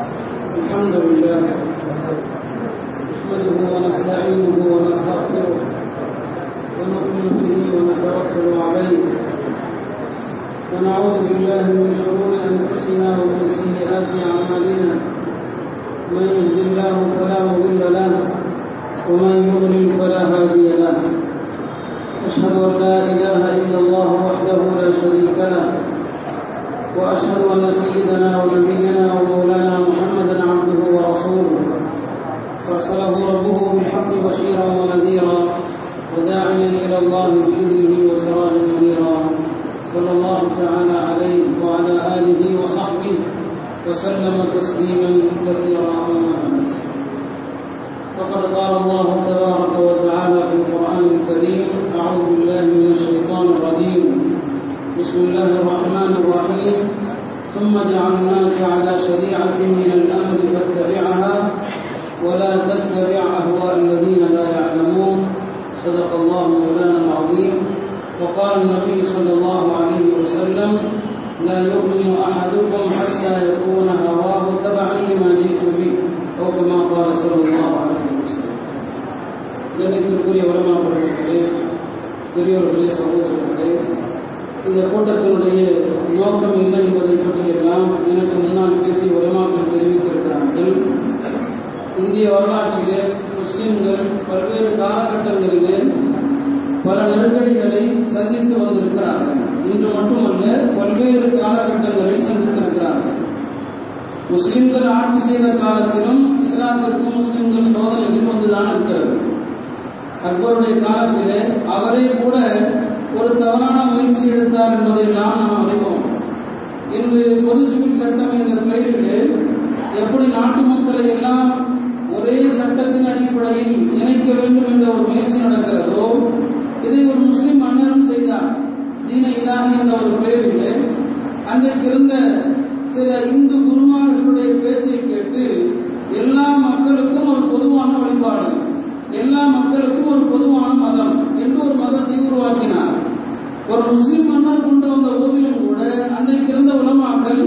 الحمد لله نحمده ونستعينه ونستغفره ونؤمن به ونتوكل عليه ونعوذ بالله من شرور انفسنا ومن سيئات اعمالنا من يهد الله فلا مضل له ومن يضلل فلا هادي له أشهد أن لا إله إلا الله وحده لا شريك له وأشهد أن سيدنا ونبينا ومولانا محمدا عبده ورسوله أرسله ربه بالحق بشيرا ونذيرا وداعيا إلى الله بإذنه وسراجا منيرا صلى الله تعالى عليه وعلى آله وصحبه وسلم تسليما كثيرا أما بعد فقد قال الله تبارك وتعالى في القرآن الكريم أعوذ بالله من الشيطان الرجيم بسم الله الرحمن الرحيم ثم جعلناك على شريعة من الأمر فاتبعها ولا تتبع أهواء الذين لا يعلمون صدق الله مولانا العظيم وقال النبي صلى الله عليه وسلم لا يؤمن أحدكم حتى يكون هواه تبعا لما جئت به أو كما قال صلى الله عليه وسلم கண்ணியத்திற்குரிய உரமாப்படுவர்களே பெரியோர்களே சகோதரர்களே இந்த கூட்டத்தினுடைய நோக்கம் என்ன என்பதை பற்றியெல்லாம் எனக்கு முன்னால் பேசி உலமாக்கள் தெரிவித்திருக்கிறார்கள் இந்திய வரலாற்றிலே முஸ்லிம்கள் பல்வேறு காலகட்டங்களிலே பல நெருக்கடிகளை சந்தித்து வந்திருக்கிறார்கள் இன்று மட்டுமல்ல பல்வேறு காலகட்டங்களில் சந்தித்திருக்கிறார்கள் முஸ்லிம்கள் ஆட்சி செய்த காலத்திலும் இஸ்லாத்திற்கும் முஸ்லிம்கள் சோதனைகள் வந்துதான் இருக்கிறது அக்பருடைய காலத்திலே அவரே கூட ஒரு தவறான முயற்சி எடுத்தார் என்பதையெல்லாம் நாம் அறிவோம் இன்று பொது சிவில் சட்டம் என்ற பெயரிலே எப்படி நாட்டு மக்களை எல்லாம் ஒரே சட்டத்தின் அடிப்படையில் இணைக்க வேண்டும் என்ற ஒரு முயற்சி நடக்கிறதோ இதை ஒரு முஸ்லிம் மன்னரும் செய்தார் தீன இலாஹி என்ற ஒரு பெயரிலே அன்றைக்கு இருந்த சில இந்து குருமார்களுடைய பேச்சை கேட்டு எல்லா மக்களுக்கும் ஒரு பொதுவான வழிபாடு எல்லா மக்களுக்கும் ஒரு பொதுவான மதம் என்று ஒரு மதத்தை உருவாக்கினார் ஒரு முஸ்லிம் மன்னர் கொண்டு வந்த போதிலும் கூட அன்றைக்கு இருந்த உலமாக்கள்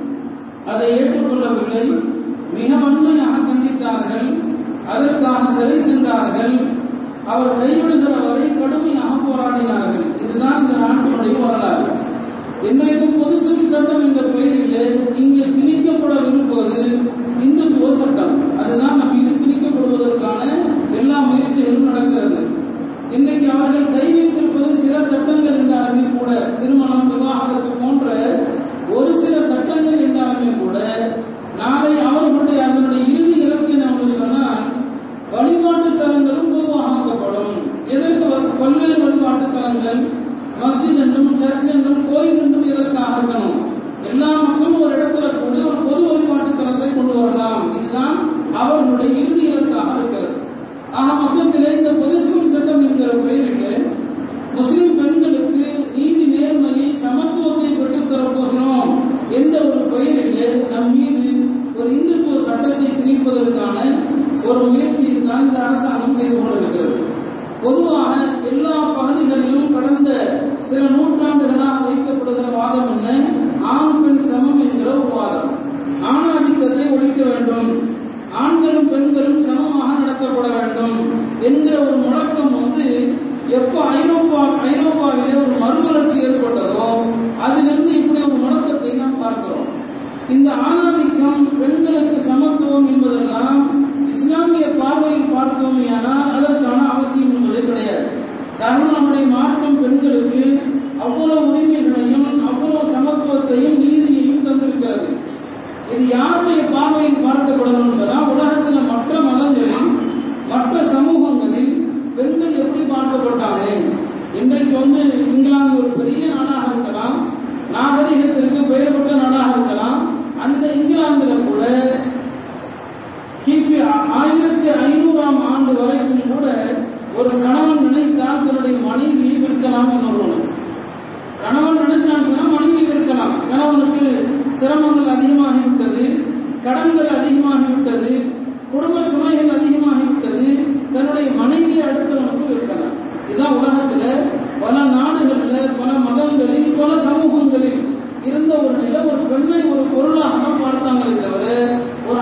அதை ஏற்றுக்கொள்ளவில்லை மிக வன்மையாக கண்டித்தார்கள் அதற்கான சிறை சென்றார்கள் அவர் கைவிடுகிற வரை கடுமையாக போராடினார்கள் இதுதான் இந்த நாட்டினுடைய வரலாறு இன்றைக்கும் பொது சிவில் சட்டம் என்ற பெயரிலே இங்கே திணிக்கப்படவிருப்பது இந்துத்துவ சட்டம் அதுதான் நம் இது திணிக்கப்படுவதற்கான எல்லா முயற்சிகளும் நடக்கிறது இன்றைக்கு அவர்கள் கை வைத்திருப்பது சில சட்டங்கள் என்றாலுமே கூட திருமணம் விவாகரத்து போன்ற ஒரு சில சட்டங்கள் என்றாலுமே கூட நாளை அவர்களுடைய அதனுடைய இறுதி இலக்கு என்று சொன்னால் வழிபாட்டு தலங்களும் பொதுவாக்கப்படும் எதற்கு பல்வேறு வழிபாட்டு தலங்கள் மஸ்ஜித் என்றும் சர்ச் என்றும் கோயில் என்றும் எதற்காக இருக்கணும் எல்லா மக்களும் ஒரு இடத்துல கூடி ஒரு பொது வழிபாட்டு தலத்தை கொண்டு வரலாம் இதுதான் அவர்களுடைய இறுதி இலக்காக இருக்கிறது ஆக மொத்தத்திலே இந்த பொது சிவில் சட்டம் என்கிற பெயரிலே முஸ்லிம் பெண்களுக்கு நீதி நேர்மையை சமத்துவத்தை பெற்றுத் தரப்போகிறோம் என்ற ஒரு பெயரிலே நம் மீது ஒரு இந்துத்துவ சட்டத்தை திணிப்பதற்கான ஒரு முயற்சியை தான் இந்த அரசாங்கம் செய்து கொண்டிருக்கிறது பொதுவாக எல்லா பகுதிகளிலும் கடந்த சில நூற்றாண்டுகளாக வைக்கப்படுகிற வாதம் என்ன ஆண் பெண் சமம் என்கிற ஒரு வாதம் ஆணாதிக்கத்தை ஒழிக்க வேண்டும் ஆண்களும் பெண்களும் சமமாக நடத்தப்பட வேண்டும் என்கிற ஒரு முழக்கம் வந்து எப்போ ஐரோப்பா ஐரோப்பாவிலே ஒரு மறுமலர்ச்சி ஏற்பட்டதோ அதிலிருந்து இப்படி ஒரு முழக்கத்தை நாம் பார்க்கிறோம் இந்த ஆணாதிக்கம் பெண்களுக்கு சமத்துவம் என்பதெல்லாம் இஸ்லாமிய பார்வையில் பார்த்தோமே ஆனால் அதற்கான அவசியம் என்பது கிடையாது காரணம் நம்முடைய மார்க்கம் பெண்களுக்கு அவ்வளவு உரிமைகளையும் அவ்வளவு சமத்துவத்தையும் நீதியையும் தந்திருக்கிறது இது யாருடைய பார்வையில் பார்க்கப்படணும் சொன்னால் உலகத்தில் மற்ற மதங்களில் மற்ற சமூகங்களில் பெண்கள் எப்படி பார்க்கப்பட்டாங்க இன்றைக்கு வந்து இங்கிலாந்து ஒரு பெரிய நாடாக இருக்கலாம் நாகரிகத்திற்கு பெயர் பெற்ற நாடாக இருக்கலாம் அந்த இங்கிலாந்தில் கூட கிபி ஆயிரத்தி ஐநூறாம் ஆண்டு வரைக்கும் கூட ஒரு கணவன் நினைத்தால் தன்னுடைய மனைவியை விற்கலாம் இன்னொருவனுக்கு கணவன் நினைச்சான் சொன்னா மனைவி விற்கலாம் கணவனுக்கு சிரமங்கள் அதிகமாகிவிட்டது கடன்கள் அதிகமாகிவிட்டது குடும்ப சுமைகள் அதிகமாகிவிட்டது தன்னுடைய மனைவியை அடுத்தவனுக்கு விற்கலாம் இதுதான் உலகத்துல பல நாடுகளில் பல மதங்களில் பல சமூகங்களில் இருந்த ஒரு நிலை ஒரு பெண்ணை ஒரு பொருளாக தான் பார்த்தாங்களே தவிர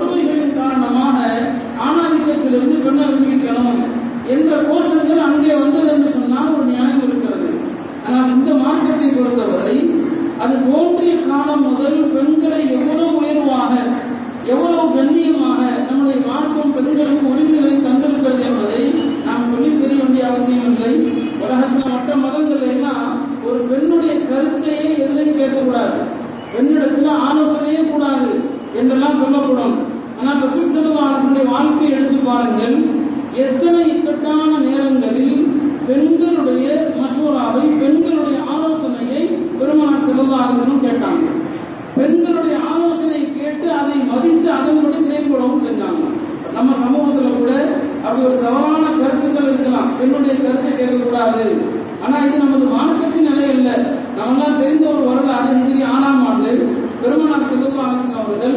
கொடுமைகளின் காரணமாக ஆணாதிக்கத்திலிருந்து பெண்ணை விடுவிக்கணும் என்ற கோஷங்கள் அங்கே வந்தது என்று சொன்னால் ஒரு நியாயம் இருக்கிறது ஆனால் இந்த மார்க்கத்தை பொறுத்தவரை அது தோன்றிய காலம் முதல் பெண்களை எவ்வளவு உயர்வாக எவ்வளவு கண்ணியமாக நம்முடைய மார்க்கம் பெண்களுக்கு உரிமைகளை தந்திருக்கிறது என்பதை நாம் சொல்லி தெரிய வேண்டிய அவசியம் இல்லை உலகத்தில் மற்ற மதங்கள் எல்லாம் ஒரு பெண்ணுடைய கருத்தையே எதுலையும் கேட்கக்கூடாது பெண்ணிடத்தில் ஆலோசனையே கூடாது என்றெல்லாம் சொல்லப்படும் ஆனால் ரசூல் செல்வாசனுடைய வாழ்க்கையை எடுத்து பாருங்கள் எத்தனை இக்கட்டான நேரங்களில் பெண்களுடைய மசூராவை பெண்களுடைய ஆலோசனையை பெருமானார் செல்வாசனும் கேட்டாங்க பெண்களுடைய ஆலோசனை கேட்டு அதை மதித்து அதன்படி செயல்படவும் செஞ்சாங்க நம்ம சமூகத்துல கூட அப்படி ஒரு தவறான கருத்துக்கள் இருக்கலாம் பெண்ணுடைய கருத்தை கேட்கக்கூடாது ஆனா இது நமது மார்க்கத்தின் நிலை அல்ல நம்மெல்லாம் தெரிந்த ஒரு வரலாறு ஹிஜ்ரி ஆறாம் ஆண்டு பெருமனார் செல்வா அலிஸ்லாம் அவர்கள்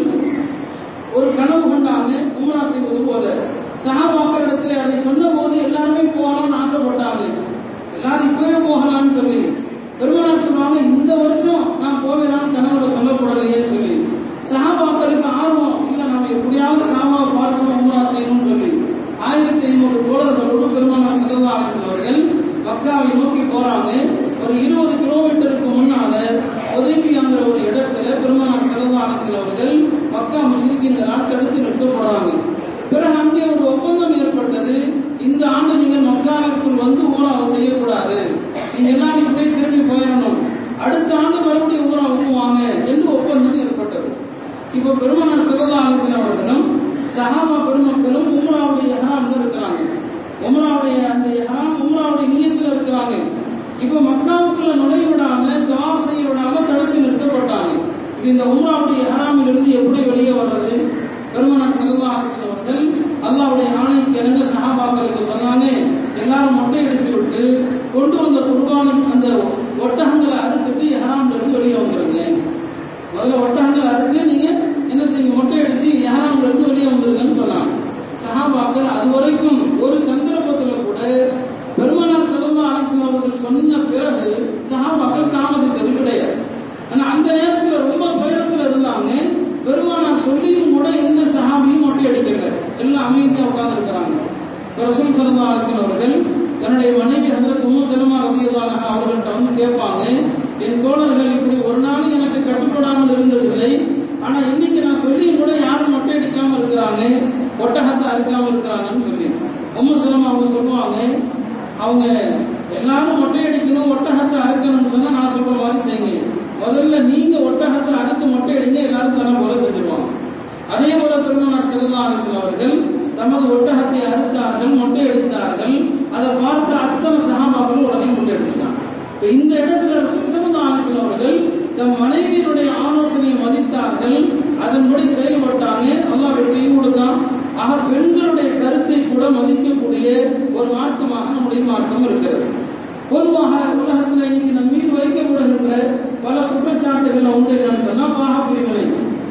ஒரு கனவு கொண்டாங்க உம்ரா செய்வது போல சகாபாக்களிடத்துல அதை சொன்ன போது எல்லாருமே போகலாம்னு ஆசைப்பட்டாங்க எல்லாரும் இப்பவே போகலாம்னு சொல்லி பெருமனார் சொல்லுவாங்க இந்த வருஷம் நான் போவேனான்னு கனவுல சொல்லப்படலையேன்னு சொல்லி சகாபாக்களுக்கு ஆர்வம் இல்ல நம்ம எப்படியாவது சாமாவை பார்க்கணும் உம்ரா செய்யணும்னு சொல்லி ஆயிரத்தி ஐநூறு தோழர்களோடு பெருமானார் செல்லா அவர்கள் மக்காவை நோக்கி போறாங்க ஒரு இருபது கிலோமீட்டருக்கு முன்னால உதவிங்கிற ஒரு இடத்துல பெருமானார் செல்லா அவர்கள் மக்கா முஸ்லிம்களால் தடுத்து நிறுத்தப்படுறாங்க பிறகு அங்கே ஒரு ஒப்பந்தம் ஏற்பட்டது இந்த ஆண்டு நீங்கள் மக்காவிற்குள் வந்து ஊராவை செய்யக்கூடாது நீங்க எல்லாரும் இப்படியே திரும்பி போயிடணும் அடுத்த ஆண்டு மறுபடியும் ஊராவுக்கு வாங்க என்று ஒப்பந்தம் ஏற்பட்டது இப்போ பெருமானார் செல்லா அவர்களும் சஹாபா பெருமக்களும் உம்ராவுடைய ஹராம்ல இருக்கிறாங்க உம்ராவுடைய அந்த ஹராம் உம்ராவுடைய நீயத்தில் இருக்கிறாங்க இப்போ மக்காவுக்குள்ள நுழைய விடாம தவாப் செய்ய விடாம தடுத்து நிறுத்தப்பட்டாங்க இப்போ இந்த உம்ராவுடைய ஹராமில் இருந்து எப்படி வெளியே வர்றது பெருமனார் செல்லா அரசன் அவர்கள் அல்லாவுடைய ஆணைக்கு இணங்க சகாபாக்களுக்கு சொன்னாங்க எல்லாரும் மொட்டை எடுத்து விட்டு கொண்டு வந்த குர்பானின் அந்த ஒட்டகங்களை அறுத்துட்டு ஹராம்ல இருந்து வெளியே வந்துருங்க முதல்ல ஒட்டகங்கள் அறுத்து நீங்க என்ன செய்யுங்க மொட்டை அடிச்சு யாராவது இருந்து வெளியே வந்துருங்கன்னு சொன்னாங்க சஹாபாக்கள் அது வரைக்கும் ஒரு சந்தர்ப்பத்துல கூட பெருமனார் செல்லா அரசன் அவர்கள் சொன்ன பிறகு சஹாபாக்கள் தாமதித்தது கிடையாது ஆனா அந்த நேரத்துல ரொம்ப துயரத்துல இருந்தாங்க பெருமானார் சொல்லியும் கூட எந்த சஹாபியும் மொட்டை அடிக்கல எல்லாம் அமைதியா உட்கார்ந்து இருக்கிறாங்க ரசூல் சல்லா அரசன் அவர்கள் தன்னுடைய மனைவி ஹசரத் உம்மு சலமா ரதியல்லாஹு அவர்கள்ட்ட வந்து கேட்பாங்க என் தோழர்கள் இப்படி ஒரு நாள் எனக்கு கட்டுப்படாமல் இருந்ததில்லை ஆனா இன்னைக்கு நான் சொல்லியும் கூட யாரும் மொட்டை அடிக்காம இருக்கிறாங்க ஒட்டகத்தை அறுக்காம இருக்கிறாங்கன்னு சொல்லி உம்மு சலமா அவங்க சொல்லுவாங்க அவங்க எல்லாரும் மொட்டை அடிக்கணும் ஒட்டகத்தை அறுக்கணும்னு சொன்னா நான் சொல்ற மாதிரி செய்யுங்க முதல்ல நீங்க ஒட்டகத்தை அறுத்து மொட்டை அடிங்க எல்லாரும் தர போல செஞ்சுருவாங்க அதே போல பெருமானார் செல்லா அலிஸ்லாம் அவர்கள் தமது ஒட்டகத்தை அறுத்தார்கள் மொட்டை எடுத்தார்கள் அதை பார்த்து அத்தனை சகாபாக்களும் உடனே மொட்டை அடிச்சுட்டாங்க இந்த இடத்துல சுசமதா அலிஸ்லாம் அவர்கள் தம் மனைவியினுடைய ஆலோசனையை மதித்தார்கள் அதன்படி செயல்பட்டாங்க அல்லாஹ் வெற்றி கொடுத்தான் ஆக பெண்களுடைய கருத்தை கூட மதிக்கக்கூடிய ஒரு மார்க்கமாக நம்முடைய மார்க்கம் இருக்கிறது பொதுவாக உலகத்தில் இன்னைக்கு நம் மீது வைக்கப்படுகின்ற பல குற்றச்சாட்டுகள் உண்டு என்னன்னு சொன்னா பாக பிரிவினை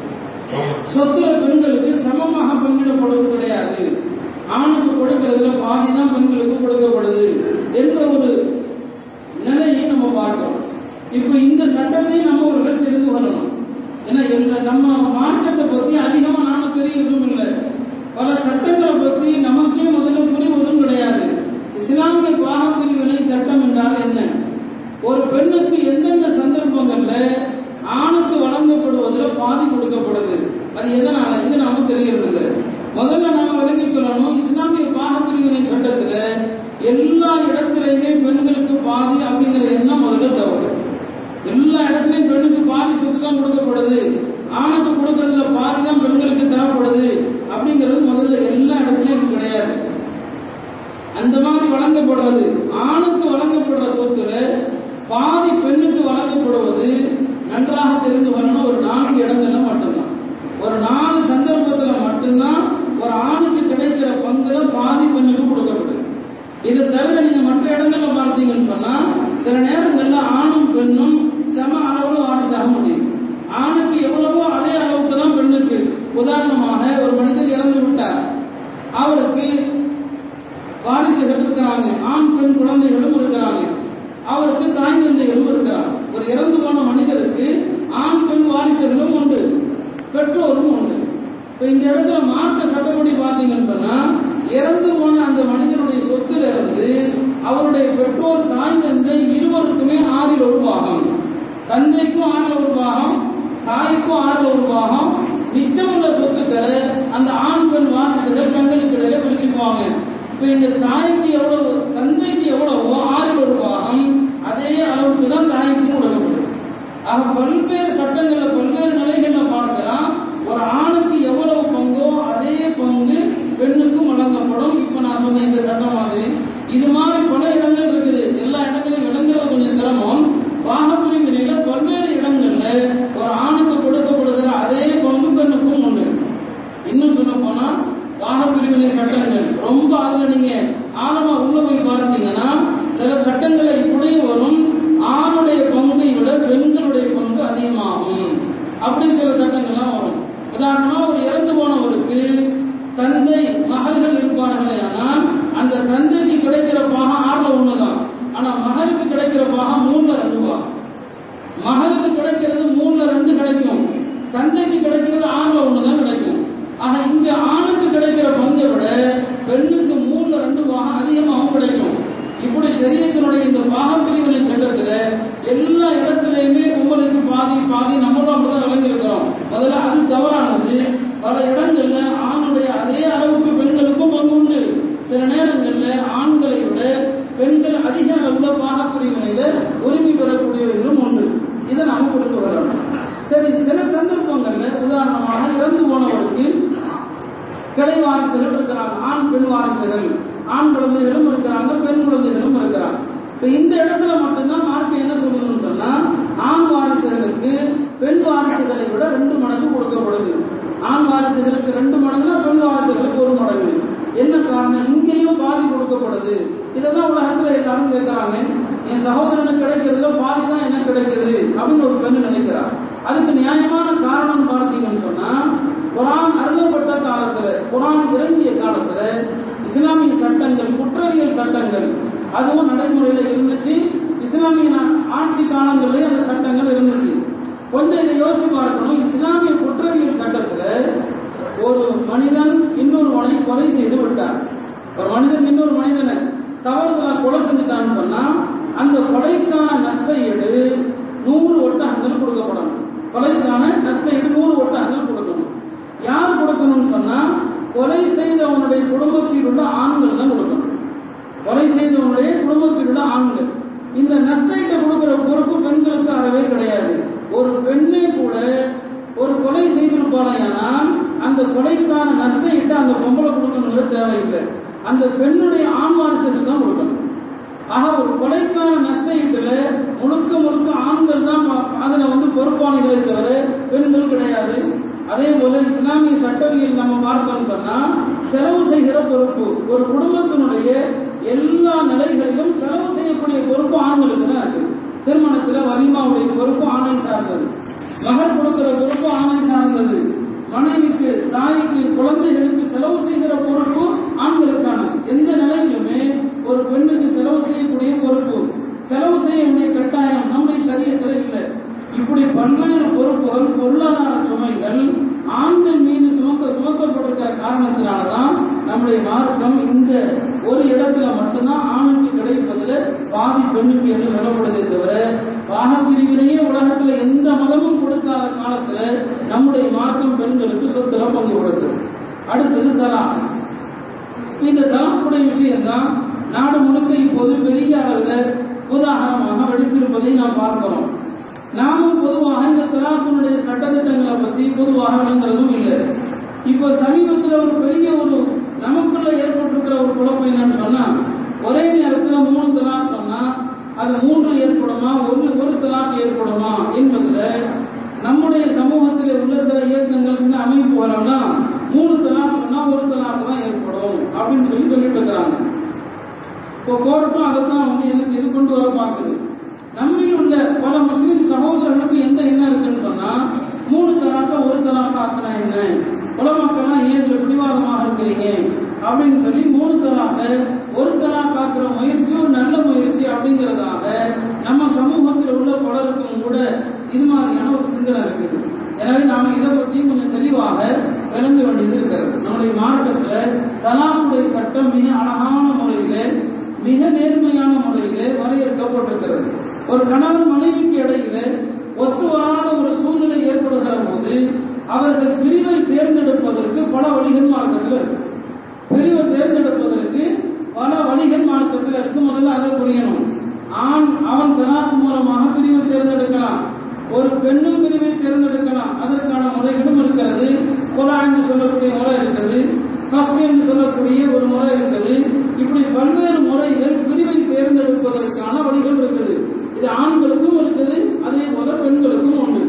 சொத்துல பெண்களுக்கு சமமாக பங்கிடப்படுவது கிடையாது ஆணுக்கு கொடுக்கிறதுல பாதி தான் பெண்களுக்கு கொடுக்கப்படுது என்ற ஒரு நிலையை நம்ம பார்க்கிறோம் இப்போ இந்த சட்டத்தை நம்ம ஒரு தெரிந்து கொள்ளணும் ஏன்னா எங்க நம்ம மார்க்கத்தை பத்தி அதிகமா நாம தெரியறதும் இல்லை பல சட்டங்களை பத்தி நமக்கே முதல்ல புரிவதும் கிடையாது இஸ்லாமிய பாக பிரிவினை சட்டம் என்றால் என்ன ஒரு பெண்ணுக்கு எந்தெந்த சந்தர்ப்பங்கள்ல ஆணுக்கு வழங்கப்படுவதில் பாதி கொடுக்கப்படுது அது எதனால இது நாம தெரியறது முதல்ல நாம விளங்கிக் கொள்ளணும் இஸ்லாமிய பாக பிரிவினை சட்டத்துல எல்லா இடத்திலையுமே பெண்களுக்கு பாதி அப்படிங்கிற எண்ணம் முதல்ல தவறு எல்லா இடத்துலையும் பெண்ணுக்கு பாதி சொத்து தான் கொடுக்கப்படுது ஆணுக்கு கொடுக்கறதுல பாதி தான் பெண்களுக்கு தேவைப்படுது அப்படிங்கிறது முதல்ல எல்லா இடத்துலையும் கிடையாது அந்த மாதிரி வழங்கப்படுறது ஆணுக்கு வழங்கப்படுற சொத்துல பாதி பெண்ணுக்கு வழங்கப்படுவது நன்றாக தெரிந்து வரணும் ஒரு நான்கு இடங்கள்ல மட்டும்தான் ஒரு நாலு சந்தர்ப்பத்துல மட்டும்தான் ஒரு ஆணுக்கு கிடைக்கிற பங்குல பாதி பெண்ணுக்கு கொடுக்கப்படுது இதை தவிர நீங்க மற்ற இடங்கள்ல பார்த்தீங்கன்னு சொன்னா சில நேரங்கள்ல ஆணும் பெண்ணும் சம அளவுல வாரிசாக முடியும் ஆணுக்கு எவ்வளவோ அதே அளவுக்கு தான் பெண்ணுக்கு உதாரணமாக ஒரு மனிதர் இறந்து விட்டார் அவருக்கு வாரிசுகள் இருக்கிறாங்க ஆண் பெண் குழந்தைகளும் இருக்கிறாங்க அவருக்கு தாய் தந்தைகளும் இருக்கிறாங்க ஒரு இறந்து போன மனிதருக்கு ஆண் பெண் வாரிசுகளும் உண்டு பெற்றோரும் உண்டு இப்போ இந்த இடத்துல மார்க்க சட்டப்படி பார்த்தீங்கன்னு சொன்னா இறந்து போன அந்த மனிதனுடைய சொத்துல இருந்து அவருடைய பெற்றோர் தாய் தந்தை இருவருக்குமே ஆறில் ஒரு பாகம் தந்தைக்கும் ஆறில் ஒரு பாகம் தாய்க்கும் ஆறில் ஒரு பாகம் மிச்சமுள்ள சொத்துக்களை அந்த ஆண் பெண் வாரிசுகள் பெண்களுக்கு இடையில பிரிச்சுக்குவாங்க இப்போ இந்த தாய்க்கு எவ்வளவு தந்தைக்கு எவ்வளவோ ஆறில் ஒரு பாகம் அதே அளவுக்கு தான் தாய்க்கும் கொடுக்கப்படும் ஆக பல்வேறு சட்டங்கள்ல பல்வேறு நிலைகள்ல பார்க்கலாம் ஒரு ஆணுக்கு எவ்வளவு பங்கோ அதே பங்கு பெண்ணுக்கும் வழங்கப்படும் இப்ப நான் சொன்ன இந்த சட்டம் மாதிரி இது மாதிரி பல இடங்கள் இருக்குது எல்லா இடங்களையும் விளங்குறது கொஞ்சம் சிரமம் வாகப்பிரிவினையில பல்வேறு இடங்கள்ல ஒரு ஆணுக்கு கொடுக்கப்படுகிற அதே பங்கு பெண்ணுக்கும் உண்டு இன்னும் சொல்ல போனா வாகப்பிரிவினை சட்டங்கள் ரொம்ப அதுல நீங்க ஆழமா உள்ள போய் பார்த்தீங்கன்னா சில சட்டங்களை இப்படியும் வரும் ஆணுடைய பங்கை விட பெண்களுடைய பங்கு அதிகமாகும் அப்படி சில சட்டங்கள்லாம் வரும் உதாரணமா ஒரு இறந்து போனவருக்கு தந்தை மகள்கள் இருப்பார்களே ஆனால் அந்த தந்தைக்கு கிடைக்கிற பாகம் ஆறுல ஒண்ணுதான் ஆனா மகனுக்கு கிடைக்கிற பாகம் மூணுல ரெண்டு பாகம் மகனுக்கு கிடைக்கிறது மூணுல ரெண்டு கிடைக்கும் தந்தைக்கு கிடைக்கிறது ஆறுல ஒண்ணுதான் கிடைக்கும் ஆக இங்க ஆணுக்கு கிடைக்கிற பங்கை விட பெண்ணுக்கு மூணுல ரெண்டு பாகம் அதிகமாகவும் கிடைக்கும் இப்படி சரியத்தினுடைய இந்த பாகப்பிரிவினை சட்டத்துல எல்லா இடத்துலயுமே உங்களுக்கு பாதி பாதி நம்மளும் அப்படிதான் விளங்கியிருக்கிறோம் முதல்ல அது தவறானது பல இடங்கள்ல ஆணுடைய அதே அளவுக்கு பெண்களுக்கும் பங்கு உண்டு சில நேரங்கள்ல ஆண்களை விட பெண்கள் அதிக அளவுல பாகப்பிரிவினையில உரிமை பெறக்கூடியவர்களும் உண்டு இதை நாம புரிந்து கொள்ளணும் சரி சில சந்தர்ப்பங்கள்ல உதாரணமாக இறந்து போனவருக்கு கிளை வாரிசுகள் இருக்கிறாங்க ஆண் பெண் வாரிசுகள் ஆண் குழந்தைகளும் இருக்கிறாங்க பெண் குழந்தைகளும் இருக்கிறாங்க இப்ப இந்த இடத்துல மட்டும்தான் மார்க்க என்ன சொல்லணும்னு சொன்னா ஆண் வாரிசுகளுக்கு பெண் வாரிசுகளை விட ரெண்டு மடங்கு கொடுக்கப்படுது ஆண் வாரிசுகளுக்கு ரெண்டு மடங்குனா பெண் வாரிசுகளுக்கு ஒரு மடங்கு என்ன காரணம் இங்கேயும் பாதி கொடுக்கப்படுது இதைதான் உலகத்துல எல்லாரும் கேட்கறாங்க என் சகோதரனுக்கு கிடைக்கிறதுல பாதி தான் எனக்கு கிடைக்குது அப்படின்னு ஒரு பெண் நினைக்கிறார் அதுக்கு நியாயமான காரணம் பார்த்தீங்கன்னு சொன்னா குரான் அருளப்பட்ட காலத்துல குரான் இறங்கிய காலத்துல இஸ்லாமிய சட்டங்கள் குற்றவியல் சட்டங்கள் அதுவும் நடைமுறையில இருந்துச்சு இஸ்லாமிய நா- ஆட்சி காலங்களிலே அந்த சட்டங்கள் இருந்துச்சு கொஞ்சம் இதை யோசிச்சு பார்க்கணும் இஸ்லாமிய குற்றவியல் சட்டத்துல ஒரு மனிதன் இன்னொருவனை கொலை செய்து விட்டார் ஒரு மனிதன் இன்னொரு மனிதனை தவறுதலா கொலை செஞ்சுட்டான்னு சொன்னா அந்த கொலைக்கான நஷ்ட ஈடு நூறு ஒட்டகங்கள் கொடுக்கப்படணும் கொலைக்கான நஷ்ட ஈடு நூறு ஒட்டகங்கள் கொடுக்கணும் யார் கொடுக்கணும்னு சொன்னா கொலை செய்தவனுடைய குடும்பத்தில் உள்ள ஆண்கள் தான் கொடுக்கணும் கொலை செய்தவனுடைய குடும்பத்தில் உள்ள ஆண்கள் இந்த நஷ்டத்தை கொடுக்கிற பொறுப்பு பெண்களுக்கு அறவே கிடையாது ஒரு பெண்ணே கூட ஒரு கொலை செய்திருப்பாளையானால் அந்த கொலைக்கான நஷ்டத்தை அந்த பொம்பளை கொடுக்கணுங்கிறது தேவையில்லை அந்த பெண்ணுடைய ஆண் வாரிசுக்கு தான் கொடுக்கணும் ஆக ஒரு கொலைக்கான நஷ்டத்துல முழுக்க முழுக்க ஆண்கள் தான் பா- அதுல வந்து பொறுப்பாளிகளை தவிர பெண்கள் கிடையாது அதே போல இஸ்லாமிய சட்டவியல் நம்ம பார்த்தோம் சொன்னா செலவு செய்கிற பொறுப்பு ஒரு குடும்பத்தினுடைய எல்லா நிலைகளிலும் செலவு செய்யக்கூடிய பொறுப்பு ஆண்களுக்கு தான் இருக்கு திருமணத்துல வலிமாவுடைய பொறுப்பு ஆணை சார்ந்தது மகள் கொடுக்கிற பொறுப்பு ஆணை சார்ந்தது மனைவிக்கு தாய்க்கு குழந்தைகளுக்கு செலவு செய்கிற பொறுப்பு ஆண்களுக்கானது எந்த நிலையிலுமே ஒரு பெண்ணுக்கு செலவு செய்யக்கூடிய பொறுப்பு செலவு செய்ய வேண்டிய கட்டாயம் நம்முடைய சரியத்தில் இல்லை இப்படி பல்வேறு பொறுப்புகள் பொருளாதார சுமைகள் ஆண்கள் மீது சுமக்க சுமக்கப்பட்டிருக்கிற காரணத்தினாலதான் நம்முடைய மார்க்கம் இந்த ஒரு இடத்துல மட்டும்தான் ஆணுக்கு கிடைப்பதுல பாதி பெண்ணுக்கு என்று சொல்லப்படுதே தவிர பாக பிரிவினையே உலகத்துல எந்த மதமும் கொடுக்காத காலத்துல நம்முடைய மார்க்கம் பெண்களுக்கு சொத்துல பங்கு கொடுத்தது அடுத்தது தலா இந்த தலாக்குடைய விஷயம்தான் நாடு முழுக்க இப்போது பெரிய அளவில் உதாரணமாக வெடித்திருப்பதை நாம் பார்க்கிறோம் நாமும் பொதுவாக இந்த தலாக்குடைய சட்டத்திட்டங்களை பற்றி பொதுவாக விளங்குறதும் இல்லை இப்போ சமீபத்தில் ஒரு பெரிய ஒரு நமக்குள்ள ஏற்பட்டிருக்கிற ஒரு குழப்பம் என்னன்னு சொன்னா ஒரே நேரத்தில் மூணு தலாக் சொன்னா அது மூன்று ஏற்படுமா ஒரு ஒரு தலாக் ஏற்படுமா என்பதுல நம்முடைய சமூகத்தில் உள்ள சில இயக்கங்கள் சில அமைப்புகளெல்லாம் மூணு தலாக் சொன்னா ஒரு தலாக் தான் ஏற்படும் அப்படின்னு சொல்லி சொல்லிட்டு இருக்கிறாங்க இப்போ கோர்ட்டும் அதை தான் வந்து என்ன செய்து கொண்டு வர பார்க்குது நம்மில் உள்ள பல முஸ்லிம் சகோதரர்களுக்கு எந்த எண்ணம் இருக்குன்னு சொன்னா மூணு தலாக்க ஒரு தலாக்க ஆக்கினா என்ன குலமக்கள்லாம் ஏன் இதுல பிடிவாதமாக இருக்கிறீங்க அப்படின்னு சொல்லி மூணு தலாக்க ஒரு தலாக் ஆக்குற முயற்சி ஒரு நல்ல முயற்சி அப்படிங்கிறதாக நம்ம சமூகத்தில் உள்ள பலருக்கும் கூட இது மாதிரியான ஒரு சிந்தனை இருக்குது எனவே நாம இதை பற்றி கொஞ்சம் தெளிவாக விளங்க வேண்டியது இருக்கிறது நம்முடைய மார்க்கத்துல தலாக்குடைய சட்டம் மிக அழகான முறையில மிக நேர்மையான முறையில வரையறுக்கப்பட்டிருக்கிறது ஒரு கணவன் மனைவிக்கு இடையில ஒத்து வராத ஒரு சூழ்நிலை ஏற்படுகிற போது அவர்கள் பிரிவை தேர்ந்தெடுப்பதற்கு பல வழிகள் மார்க்கத்தில் இருக்கு பிரிவை தேர்ந்தெடுப்பதற்கு பல வழிகள் மார்க்கத்தில் இருக்கு முதல்ல அதை புரியணும் ஆண் அவன் தலாக் மூலமாக பிரிவை தேர்ந்தெடுக்கலாம் ஒரு பெண்ணும் பிரிவை தேர்ந்தெடுக்கலாம் அதற்கான முறைகளும் இருக்கிறது கொலா என்று சொல்லக்கூடிய முறை இருக்கிறது கஸ்ட் என்று சொல்லக்கூடிய ஒரு முறை இருக்கிறது இப்படி பல்வேறு முறைகள் பிரிவை தேர்ந்தெடுப்பதற்கான வழிகள் இருக்குது இது ஆண்களுக்கும் இருக்குது அதே போல பெண்களுக்கும் உண்டு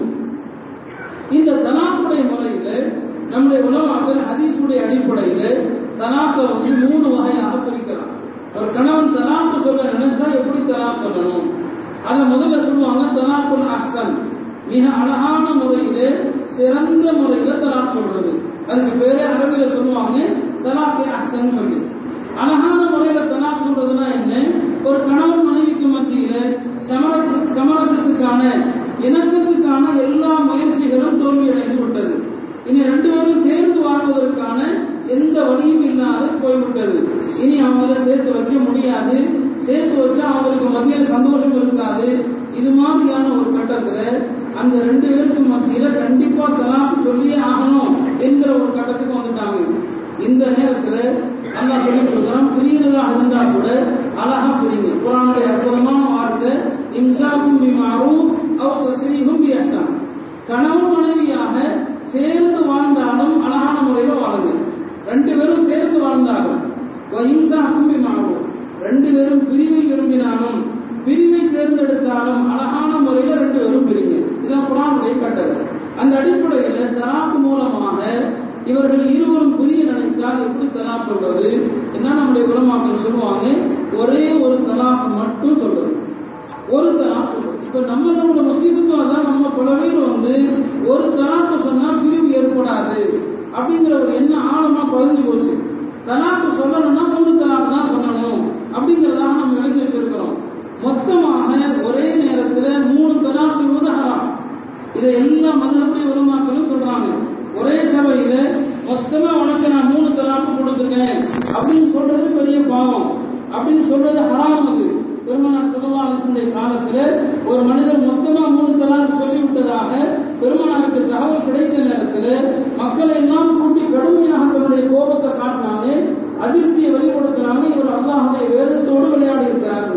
இந்த தலாக்குடைய முறையில நம்முடைய உலமாக்கள் ஹதீஸுடைய அடிப்படையில தலாக்கை வந்து மூணு வகையாக பிரிக்கலாம் ஒரு கணவன் தலாக்கு சொல்ல நினைச்சா எப்படி தலாக் சொல்லணும் அதை முதல்ல சொல்லுவாங்க தலாக்குல் அஹ்சன் மிக அழகான முறையில சிறந்த முறையில தலாக் சொல்றது அதுக்கு பேரே அரபில சொல்லுவாங்க தலாக்கே அஹ்சன் சொல்லி அழகான முறையில தலாக் சொல்றதுன்னா என்ன ஒரு கணவன் மனைவிக்கு மத்தியில சமர சமரசத்துக்கான இணக்கத்துக்கான எல்லா முயற்சிகளும் தோல்வியடைந்து விட்டது இனி ரெண்டு பேரும் சேர்ந்து வாழ்வதற்கான எந்த வழியும் இல்லாத போய்விட்டது இனி அவங்கள சேர்த்து வைக்க முடியாது சேர்த்து வச்சா அவங்களுக்கு மத்தியில சந்தோஷம் இருக்காது இது மாதிரியான ஒரு கட்டத்துல அந்த ரெண்டு பேருக்கு மத்தியில கண்டிப்பா தலாக் சொல்லியே ஆகணும் என்கிற ஒரு கட்டத்துக்கு வந்துட்டாங்க இந்த நேரத்துல நல்லா சொல்லி கொடுக்குறோம் பிரியறதா இருந்தா கூட அழகா பிரிங்க குரானுடைய அற்புதமான வார்த்தை இம்சாக்கும் பிமாரும் அவ் தஸ்ரீகும் பியசான் கணவன் மனைவியாக சேர்ந்து வாழ்ந்தாலும் அழகான முறையில வாழுங்க ரெண்டு பேரும் சேர்ந்து வாழ்ந்தாலும் இம்சாக்கும் பிமாரும் ரெண்டு பேரும் பிரிவை விரும்பினாலும் பிரிவை தேர்ந்தெடுத்தாலும் அழகான முறையில ரெண்டு பேரும் பிரிங்க இதான் குரானுடைய கட்டளை அந்த அடிப்படையில தலாக்கு மூலமாக இவர்கள் இருவரும் பிரிய நினைத்தால் எப்படி தலாக் சொல்றது என்ன நம்முடைய குலமாக்கள் சொல்லுவாங்க ஒரே ஒரு தலாக் மட்டும் சொல்றது ஒரு தலாக் சொல்றது இப்ப நம்ம நம்மளோட முஸ்லீமுக்கும் அதான் நம்ம பல பேர் வந்து ஒரு தலாக்கு சொன்னா பிரிவு ஏற்படாது அப்படிங்கிற ஒரு எண்ணம் ஆழமா பதிஞ்சு போச்சு தலாக்கு சொல்லணும்னா மூணு தலாக் தான் சொல்லணும் அப்படிங்கிறதாக நம்ம எழுதி வச்சிருக்கிறோம் மொத்தமாக ஒரே நேரத்துல மூணு தலாக் சொல்வது ஹராம் இதை எல்லா மதப்படி உலமாக்களும் சொல்றாங்க ஒரே சபையில மொத்தமா உனக்கு நான் மூணு தலாக்கு கொடுத்துட்டேன் அப்படின்னு சொல்றது பெரிய பாவம் அப்படின்னு சொல்றது ஹராம் அது பெருமனார் சுகவாசனுடைய காலத்துல ஒரு மனிதர் மொத்தமா மூணு தலாக்கு சொல்லி விட்டதாக பெருமனாருக்கு தகவல் கிடைத்த நேரத்துல மக்களை எல்லாம் கூட்டி கடுமையாக தன்னுடைய கோபத்தை காட்டினாங்க அதிருப்தியை வெளிப்படுத்தினாங்க இவர் அல்லாஹுடைய வேதத்தோடு விளையாடி இருக்கிறார்கள்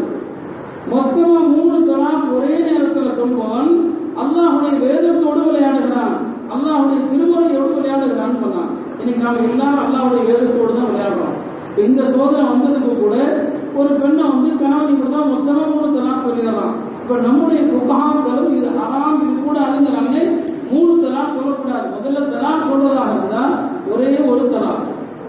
மொத்தமா மூணு தலாக் ஒரே நேரத்துல சொல்பவன் அல்லாஹுடைய வேதத்தோடு விளையாடுகிறான் அல்லாஹுடைய திருமுறையோடு விளையாடுகிறான்னு சொன்னான் இன்னைக்கு நாம எல்லாரும் அல்லாஹுடைய வேதத்தோடு தான் விளையாடுறோம் இப்ப இந்த சோதனை வந்ததுக்கு கூட ஒரு பெண்ணை வந்து கணவன் இப்படிதான் மொத்தமா மூணு தலாக் சொல்லிடலாம் இப்ப நம்முடைய புகாக்களும் இது ஹராம் இது கூடாதுங்கிறாங்க மூணு தலாக் சொல்லக்கூடாது முதல்ல தலாக் சொல்றதாக இருந்தா ஒரே ஒரு தலாக்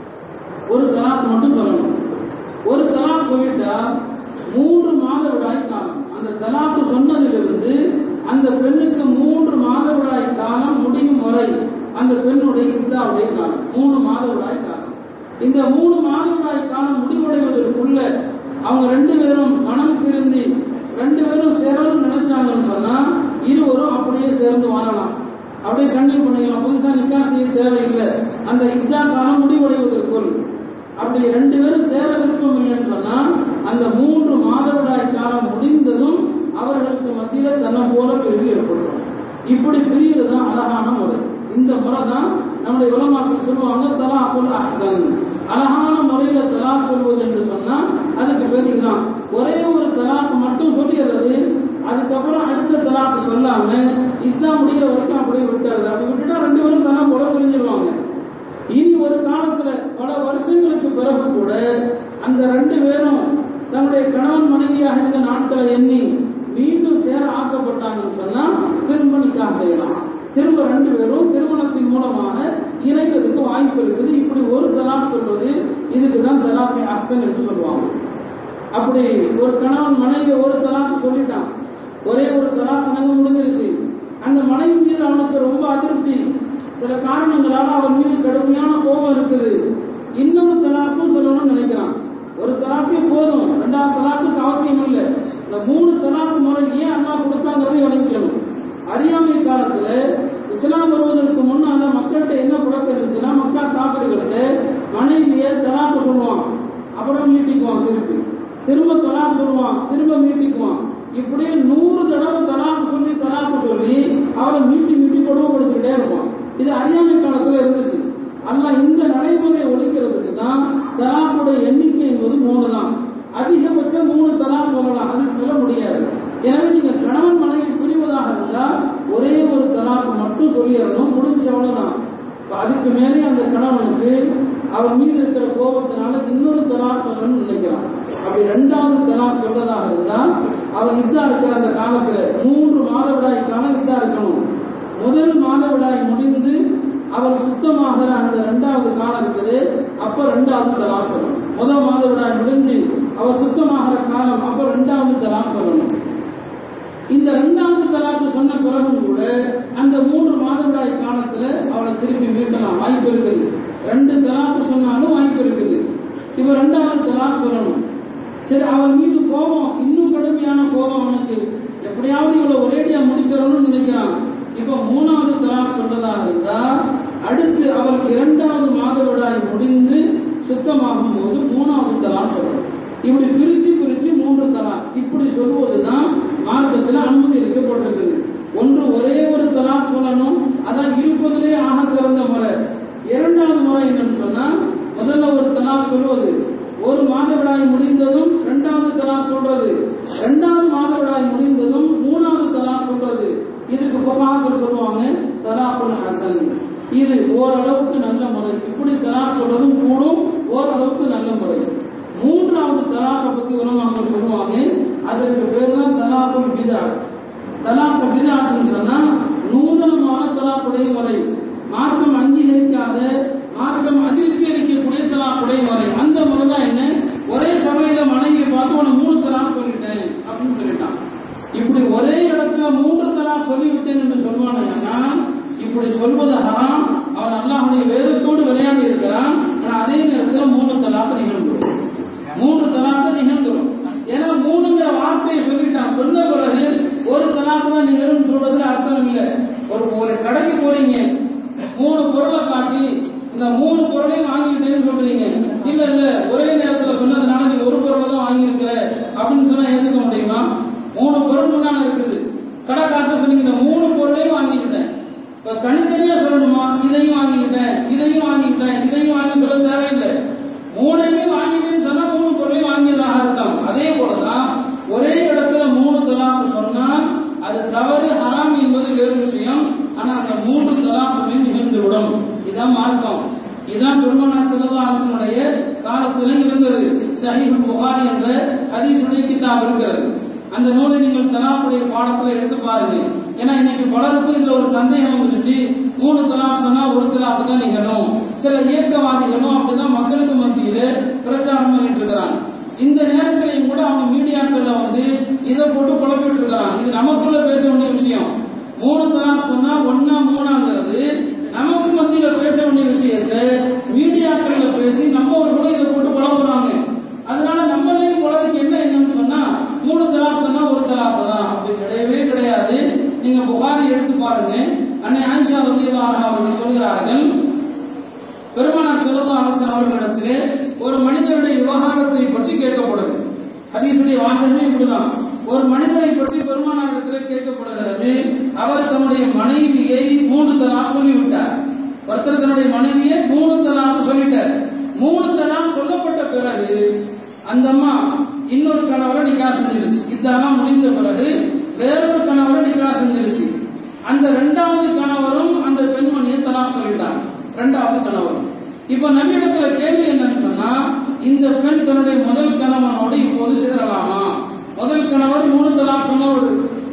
ஒரு தலாக் மட்டும் சொல்லணும் ஒரு தலாக் சொல்லிட்டா மூன்று மாதவிடாய் காலம் அந்த தலாக்கு சொன்னதிலிருந்து அந்த பெண்ணுக்கு மூன்று மாதவிடாய் காலம் முடியும் வரை அந்த பெண்ணுடைய இந்தாவுடைய காலம் மூணு மாதவிடாய் காலம் இந்த மூணு மாதவிடாய் காலம் முடிவடைவதற்குள்ள அவங்க ரெண்டு பேரும் மனம் திருந்தி ரெண்டு பேரும் சேரணும் நினைச்சாங்கன்னு சொன்னா இருவரும் அப்படியே சேர்ந்து வாழலாம் அப்படியே கண்டினியூ பண்ணிக்கலாம் புதுசா நிக்கா செய்ய தேவையில்லை அந்த இத்தா காலம் முடிவடைவதற்குள் அப்படி ரெண்டு பேரும் சேர விருப்பம் இல்லைன்னு சொன்னா அந்த மூன்று மாதவிடாய் காலம் முடிந்ததும் அவர்களுக்கு மத்தியில தன்னை போல பிரிவு ஏற்படும் இப்படி பிரிகிறது தான் அழகான முறை இந்த முறை தான் நம்முடைய உலமாக்கள் சொல்லுவாங்க தலாக்குல் அஹ்சன் அழகான முறையில தலாக் சொல்வது என்று சொன்னா அதுக்கு பேர் இதுதான் ஒரே ஒரு தலாக்கு மட்டும் சொல்லிடுறது அதுக்கப்புறம் அடுத்த தலாக்கு சொல்லாம இதுதான் முடிகிற வரைக்கும் அப்படியே விட்டுறது அப்படி விட்டுட்டா ரெண்டு பேரும் தலா போல பிரிஞ்சிருவாங்க இனி ஒரு காலத்துல பல வருஷங்களுக்கு பிறகு கூட அந்த ரெண்டு பேரும் தன்னுடைய கணவன் மனைவியாக இருந்த நாட்களை எண்ணி மீண்டும் சேர ஆசைப்பட்டாங்கன்னு சொன்னா திரும்ப நிக்காக செய்யலாம் திரும்ப ரெண்டு பேரும் திருமணத்தின் மூலமாக இணைவதற்கு வாய்ப்பு இருக்குது இப்படி ஒரு தலாக் சொல்வது இதுக்கு தான் தலாக்கை அர்த்தம் என்று சொல்லுவாங்க அப்படி ஒரு கணவன் மனைவி ஒரு தலாக்கு சொல்லிட்டான் ஒரே ஒரு தலாக்கு நாங்க முடிஞ்சிருச்சு அந்த மனைவி மீது அவனுக்கு ரொம்ப அதிருப்தி சில காரணங்களால அவன் மீது கடுமையான கோபம் இருக்குது இன்னொரு தலாக்கும் சொல்லணும்னு நினைக்கிறான் ஒரு தலாக்கே போதும் ரெண்டாவது தலாக்குக்கு அவசியம் இல்லை இந்த மூணு தலாக்கு முறை ஏன் அல்லா கொடுத்தாங்கிறதை விளங்கிக்கணும் அறியாமை காலத்துல இஸ்லாம் வருவதற்கு முன்னால மக்கள்கிட்ட என்ன புழக்கம் இருந்துச்சுன்னா எனவே நீங்க கணவன் மனைவி புரிவதாக இருந்தால் ஒரே ஒரு தலாக்கு மட்டும் சொல்லிடணும் முடிஞ்ச அவ்வளவுதான் இப்ப அதுக்கு மேலே அந்த கணவனுக்கு அவர் மீது இருக்கிற கோபத்தினால இன்னொரு தலாக் சொல்லணும்னு நினைக்கிறான் அப்படி ரெண்டாவது தலாக் சொல்றதாக இருந்தால் அவர் இதா இருக்கிற அந்த காலத்துல மூன்று மாதவிடாய் காலம் இதா இருக்கணும் முதல் மாதவிடாய் முடிந்து அவர் சுத்தமாகிற அந்த ரெண்டாவது காலம் இருக்குது அப்ப ரெண்டாவது தலாக் சொல்லணும் முதல் மாதவிடாய் முடிஞ்சு அவர் சுத்தமாகிற காலம் அப்ப ரெண்டாவது தலாக் சொல்லணும் இந்த ரெண்டாவது தலாக்கு சொன்ன பிறகும் கூட அந்த மூன்று மாதவிடாய் காலத்துல அவளை திருப்பி மீட்கலாம் வாய்ப்பு இருக்குது ரெண்டு தலாக்கு சொன்னாலும் வாய்ப்பு இருக்குது இப்ப ரெண்டாவது தலாக் சொல்லணும் சரி அவள் மீது கோபம் இன்னும் கடுமையான கோபம் அவனுக்கு எப்படியாவது இவளை ஒரேடியா முடிச்சிடணும்னு நினைக்கிறான் இப்ப மூணாவது தலாக் சொல்றதா இருந்தா அடுத்து அவள் இரண்டாவது மாதவிடாய் முடிந்து சுத்தமாகும் போது மூணாவது தலாக் சொல்லணும் இப்படி பிரிச்சு பிரிச்சு மூன்று தலாக் இப்படி சொல்வதுதான் மார்க்கத்தில் அனுமதி அளிக்கப்பட்டிருக்குது ஒன்று ஒரே ஒரு தலாக் சொல்லணும் அதான் இருப்பதிலே ஆக சிறந்த முறை இரண்டாவது முறை என்னன்னு சொன்னா முதல்ல ஒரு தலாக் சொல்வது ஒரு மாதவிடாய் முடிந்ததும் இரண்டாவது தலாக் சொல்றது இரண்டாவது மாதவிடாய் முடிந்ததும் மூணாவது தலாக் சொல்றது இதுக்கு பொகாக்கள் சொல்லுவாங்க தலாக்குல் ஹசன் இது ஓரளவுக்கு நல்ல முறை இப்படி தலாக் சொல்றதும் கூடும் ஓரளவுக்கு நல்ல முறை மூன்றாவது தலாக்கை பத்தி உலமாக்கள் சொல்லுவாங்க அதற்கு பேர் தான் தலாக்குல் பிதாத் தலாக்கு பிதாத்துன்னு சொன்னா நூதனமான தலாக்குடைய முறை மார்க்கம் அங்கீகரிக்காத மார்க்கம் அதிர்ச்சியளிக்கக்கூடிய தலாக்குடைய முறை அந்த முறை தான் என்ன ஒரே சபையில மனைவியை பார்த்து உன மூணு தலாக் சொல்லிட்டேன் அப்படின்னு சொல்லிட்டான் இப்படி ஒரே இடத்துல மூன்று தலாக் சொல்லிவிட்டேன் என்று சொல்வானா இப்படி சொல்வது ஹராம் அவன் அல்லாஹுடைய வேதத்தோடு விளையாடி இருக்கிறான் ஆனா அதே நேரத்தில் மூணு தலாக்கு நிகழ்ந்துடும் மூன்று தலாக்கு நிகழ்ந்துடும் ஏன்னா மூணுங்கிற வார்த்தையை சொல்லிட்டான் சொன்ன பிறகு ஒரு தலாக்கு தான் நிகழும் சொல்றதுல அர்த்தம் இல்லை ஒரு ஒரு கடைக்கு போறீங்க மூணு பொருளை காட்டி இந்த மூணு பொருளையும் வாங்கிட்டேன்னு சொல்றீங்க இல்ல இல்ல ஒரே நேரத்துல சொன்னதுனால நீ ஒரு பொருளை தான் வாங்கியிருக்கிற அப்படின்னு சொன்னா ஏத்துக்க முடியுமா மூணு பொருள் முன்னால இருக்குது கடை காசு சொன்னீங்க இந்த மூணு பொருளையும் வாங்கிக்கிட்டேன் இப்ப தனித்தனியா சொல்லணுமா இதையும் வாங்கிக்கிட்டேன் இதையும் வாங்கிக்கிட்டேன் இதையும் வாங்கி சொல்ல தேவையில்லை மூணையும் வாங்கிட்டேன்னு சொன்னா மூணு பொருளையும் வாங்கியதாக அர்த்தம் அதே போலதான் ஒரே இடத்துல மூணு தலாக்கு சொன்னால் அது தவறு ஹராம் என்பது வேறு விஷயம் ஆனா அந்த மூன்று தலாக்குமே நிகழ்ந்துவிடும் இதான் மார்க்கம் இதுதான் பெருமனா சிலதாசனுடைய காலத்துல இருந்தது சஹீஹ் புகாரி என்ற ஹதீஸுடைய கிதாப் இருக்கிறது அந்த நூலை நீங்கள் தலாக்குடைய பாடத்துல எடுத்து பாருங்க ஏன்னா இன்னைக்கு பலருக்கும் இதுல ஒரு சந்தேகம் வந்துருச்சு மூணு தலாக் சொன்னா ஒரு தலாக்கு தான் நிகழும் சில இயக்கவாதிகளும் அப்படிதான் மக்களுக்கு மத்தியில பிரச்சாரம் பண்ணிட்டு இருக்கிறாங்க இந்த நேரத்திலையும் கூட அவங்க மீடியாக்கள்ல வந்து இதை போட்டு குழப்பிட்டு இருக்காங்க இது நமக்குள்ள பேச வேண்டிய விஷயம் மூணு தலாக் சொன்னா ஒன்னா மூணாங்கிறது நமக்கு மத்தியில பேச வேண்டிய விஷயத்தை மீடியாக்கள்ல பேசி நம்ம ஒரு கூட இதை போட்டு குழப்புறாங்க அதனால நம்மளே குழந்தைக்கு என்ன என்னன்னு சொன்னா மூணு தலாக் சொன்னா ஒரு தலாக் தான் அப்படி கிடையவே கிடையாது நீங்க புகாரி எடுத்து பாருங்க அன்னை ஆயிஷா ரலியல்லாஹு அவர்கள் சொல்கிறார்கள் பெருமானார் ஸல்லல்லாஹு அலைஹி வஸல்லம் அவர்களிடத்திலே ஒரு மனிதனுடைய விவகாரத்தை பற்றி கேட்கப்படுது ஹதீஸுடைய வாசகமே இப்படிதான் ஒரு மனிதரை பற்றி பெருமானாரிடத்திலே கேட்கப்படுகிறது அவர் தன்னுடைய மனைவியை மூன்று தலாக் சொல்லிவிட்டார் ஒருத்தர் தன்னுடைய மனைவியை மூணு தலாக் சொல்லிட்டார் மூணு தலாக் சொல்லப்பட்ட பிறகு அந்த அம்மா இன்னொரு கணவரை நிக்கா செஞ்சிருச்சு இதெல்லாம் முடிந்த பிறகு வேறொரு கணவரை நிக்கா செஞ்சிருச்சு அந்த ரெண்டாவது கணவரும் அந்த பெண்மணியை தலாக் சொல்லிட்டாங்க ரெண்டாவது கணவர் இப்ப நபியிடத்துல கேள்வி என்னன்னு சொன்னா இந்த பெண் தன்னுடைய முதல் கணவனோடு இப்போது சேரலாமா முதல் கணவர் மூணு தலாக் சொன்னவர்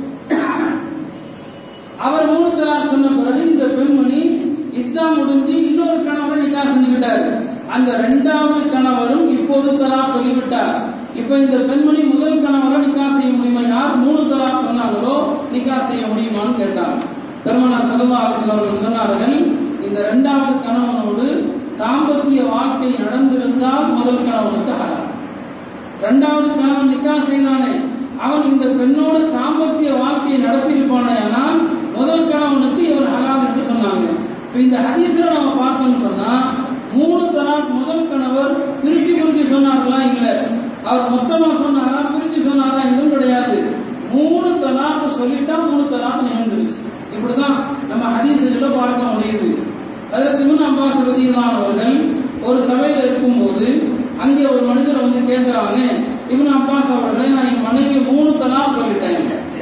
அவர் மூணு தலாக் சொன்ன பிறகு இந்த பெண்மணி இதா முடிஞ்சு இன்னொரு கணவரை நிக்கா செஞ்சுக்கிட்டாரு அந்த ரெண்டாவது கணவரும் இப்போது தலாக் சொல்லிவிட்டார் இப்ப இந்த பெண்மணி முதல் கணவரை நிக்கா செய்ய முடியுமா யார் மூணு தலாக் சொன்னாங்களோ நிக்கா செய்ய முடியுமான்னு கேட்டாங்க பெருமனார் சல்லா அலிஸ்லாம் அவர்கள் சொன்னார்கள் இந்த இரண்டாவது கணவனோடு தாம்பத்திய வாழ்க்கை நடந்திருந்தால் முதல் கணவனுக்கு ஹராம் இரண்டாவது கணவன் நிக்கா செய்தானே அவன் இந்த பெண்ணோடு தாம்பத்திய வாழ்க்கையை நடத்தியிருப்பானே ஆனால் முதல் கணவனுக்கு இவர் ஹலால் என்று சொன்னாங்க இப்ப இந்த ஹதீஸ்ல நம்ம பார்த்தோம்னு சொன்னா மூணு தலாக் முதல் கணவர் பிரிச்சு பிரிச்சு சொன்னார்களா இல்ல அவர் மொத்தமா சொன்னாரா பிரிச்சு சொன்னாரா இதுவும் கிடையாது மூணு தலாக் சொல்லிட்டா மூணு தலாக் நிகழ்ந்துருச்சு இப்படிதான் நம்ம ஹதீசுகளை பார்க்க முடியுது அதற்கு முன் அப்பாஸ் ரதியல்லான் அவர்கள் ஒரு சபையில இருக்கும்போது அங்கே ஒரு மனிதர் வந்து கேட்கிறாங்க இவன் அப்பாஸ் அவர்களை நான் என் மனைவி மூணு தலாக் சொல்லிட்டேன்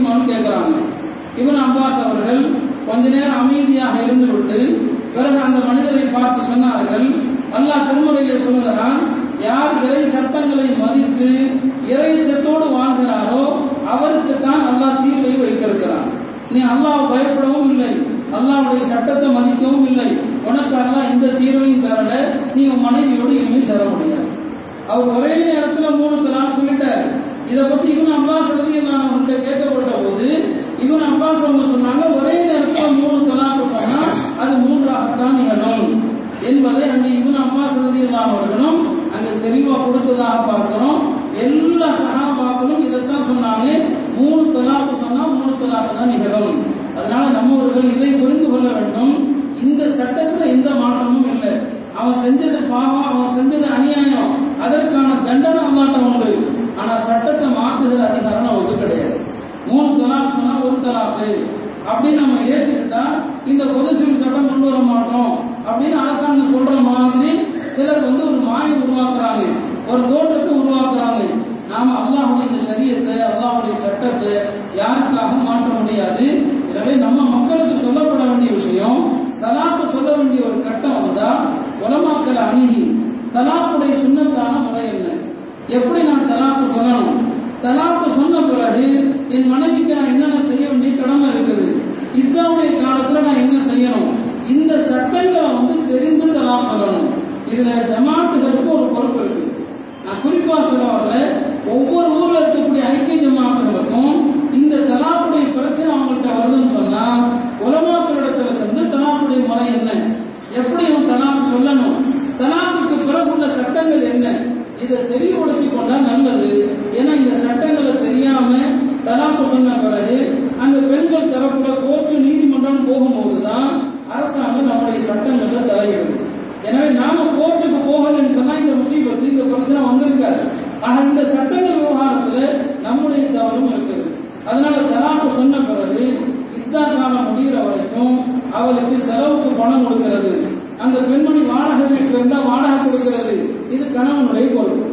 முடியுமான்னு கேட்கிறாங்க இவன் அப்பாஸ் அவர்கள் கொஞ்ச நேரம் அமைதியாக இருந்து விட்டு பிறகு அந்த மனிதரை பார்த்து சொன்னார்கள் அல்லாஹ் திருமுறையிலே சொல்லுகிறான் யார் இறை சட்டங்களை மதித்து இறை சத்தோடு வாழ்கிறாரோ அவருக்கு தான் அல்லாஹ் தீர்வை வைத்திருக்கிறான் நீ அல்லாஹ் பயப்படவும் இல்லை அல்லாஹ்வுடைய சட்டத்தை மதிக்கவும் இல்லை உனக்கு அல்லாஹ் எந்த தீர்வையும் தரல நீ உன் மனைவியோடு இனிமே சேர முடியாது அவர் ஒரே நேரத்துல மூணு தலாக் சொல்லிட்டார் இதை பத்தி இவன் அப்பாஸ் எழுதி நான் அவர்கிட்ட கேட்கப்பட்ட போது இவன் அப்பாஸ் அவங்க சொன்னாங்க ஒரே நேரத்துல மூணு தலாக் சொன்னா அது மூன்றாகத்தான் நிகழும் என்பதை அங்கே இவன் அப்பாஸ் எழுதி அவர்களும் அங்கே தெளிவா கொடுத்ததாக பார்க்கிறோம் எல்லா சகாபாக்களும் இதைத்தான் சொன்னாங்க மூணு தலாக்கு சொன்னா மூணு தலாக்கு தான் நிகழும் அதனால நம்மவர்கள் இதை புரிந்து கொள்ள வேண்டும் இந்த சட்டத்துல எந்த மாற்றமும் இல்லை அவன் செஞ்சது பாவம் அவன் செஞ்சது அநியாயம் அதற்கான தண்டனை அல்லாட்ட உண்டு ஆனா சட்டத்தை மாற்றுகிற அதிகாரம் நமக்கு கிடையாது மூணு தலாக் சொன்னா ஒரு தலாக்கு அப்படின்னு நம்ம ஏற்றுக்கிட்டா இந்த பொது சிவில் சட்டம் கொண்டு வர மாட்டோம் அப்படின்னு அரசாங்கம் சொல்ற மாதிரி சிலர் வந்து ஒரு மாயை உருவாக்குறாங்க ஒரு தோற்றத்தை உருவாக்குறாங்க நாம அல்லாஹுடைய இந்த சரியத்தை அல்லாஹுடைய சட்டத்தை யாருக்காக மாற்ற முடியாது எனவே நம்ம மக்களுக்கு சொல்லப்பட வேண்டிய விஷயம் தலாக்கு சொல்ல வேண்டிய ஒரு கட்டம் வந்தா உலமாக்களை அணுகி தலாக்குடைய சுண்ணத்தான முறை என்ன எப்படி நான் தலாக்கு சொல்லணும் தலாக்கு சொன்ன பிறகு என் மனைவிக்கு நான் என்னென்ன செய்ய வேண்டிய கடமை இருக்குது இஸ்லாமுடைய காலத்துல நான் என்ன செய்யணும் இந்த சட்டங்களை வந்து தெரிந்து தலாக் சொல்லணும் இதுல ஜமாத்துகளுக்கு ஒரு பொறுப்பு இருக்கு நான் குறிப்பா சொல்ல வரல ஒவ்வொரு ஊர்ல இருக்கக்கூடிய ஐக்கிய ஜமாத்துகளுக்கும் இந்த தலாக்குடைய பிரச்சனை அவங்கள்ட்ட வருதுன்னு சொன்னா உலமாக்களிடத்துல சென்று தலாக்குடைய முறை என்ன எப்படி அவன் தலாக்கு சொல்லணும் தலாக்குக்கு பிறகுள்ள சட்டங்கள் என்ன இதை தெளிவுபடுத்தி கொண்டா நல்லது ஏன்னா இந்த சட்டங்களை தெரியாம தலாக்கு சொன்ன பிறகு அந்த பெண்கள் தரப்புல கோர்ட்டு நீதிமன்றம் போகும்போதுதான் அரசாங்கம் நம்முடைய சட்டங்கள்ல தலையிடுது எனவே நாம கோர்ட்டுக்கு போகலன்னு சொன்னா இந்த முசீபத்து இந்த பிரச்சனை வந்திருக்காது ஆக இந்த சட்டங்கள் விவகாரத்துல நம்முடைய தவறும் இருக்குது அதனால தலாக்கு சொன்ன பிறகு இத்தா காலம் முடிகிற வரைக்கும் அவளுக்கு செலவுக்கு பணம் கொடுக்கிறது அந்த பெண்மணி வாடகை வீட்டில் இருந்தா வாடகை கொடுக்கிறது இது கணவனுடைய பொறுப்பு